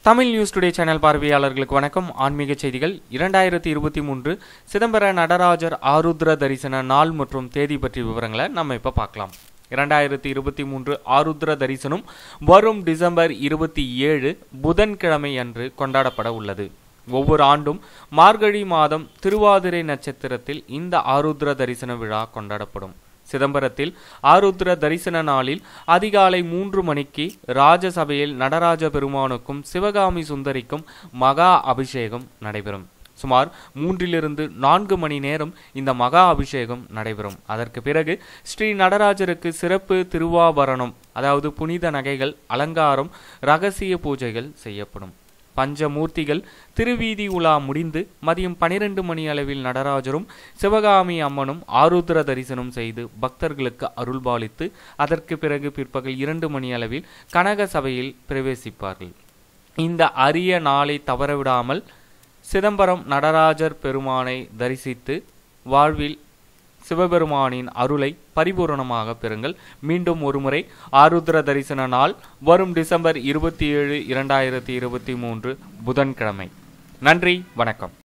Tamil news today channel பார்வையாளர்களுக்கு வணக்கம் ஆன்மீக செய்திகள் இரண்டாயிரத்தி இருபத்தி மூன்று சிதம்பர நடராஜர் ஆருத்ர தரிசன நாள் மற்றும் தேதி பற்றிய விவரங்களை நம்ம இப்போ பார்க்கலாம் இரண்டாயிரத்தி இருபத்தி மூன்று ஆருத்ர தரிசனம் வரும் டிசம்பர் இருபத்தி ஏழு புதன்கிழமை அன்று கொண்டாடப்பட உள்ளது ஒவ்வொரு ஆண்டும் மார்கழி மாதம் திருவாதிரை நட்சத்திரத்தில் இந்த ஆருத்ர தரிசன விழா கொண்டாடப்படும் சிதம்பரத்தில் ஆருத்ர தரிசன நாளில் அதிகாலை மூன்று மணிக்கு ராஜசபையில் நடராஜ பெருமானுக்கும் சிவகாமி சுந்தரிக்கும் மகா அபிஷேகம் நடைபெறும் சுமார் மூன்றிலிருந்து நான்கு மணி நேரம் இந்த மகா அபிஷேகம் நடைபெறும் அதற்கு பிறகு ஸ்ரீ நடராஜருக்கு சிறப்பு திருவாபரணம் அதாவது புனித நகைகள் அலங்காரம் ரகசிய பூஜைகள் செய்யப்படும் பஞ்சமூர்த்திகள் திருவீதி உலா முடிந்து மதியம் பனிரெண்டு மணி அளவில் நடராஜரும் சிவகாமி அம்மனும் ஆருத்ர தரிசனம் செய்து பக்தர்களுக்கு அருள்பாலித்து அதற்கு பிறகு பிற்பகல் இரண்டு மணி அளவில் கனக சபையில் பிரவேசிப்பார்கள் இந்த அரிய நாளை தவறவிடாமல் சிதம்பரம் நடராஜர் பெருமானை தரிசித்து வாழ்வில் சிவபெருமானின் அருளை பரிபூரணமாக பெறுங்கள் மீண்டும் ஒருமுறை ஆருத்ர தரிசன நாள் வரும் டிசம்பர் இருபத்தி ஏழு இரண்டாயிரத்தி இருபத்தி மூன்று புதன்கிழமை நன்றி வணக்கம்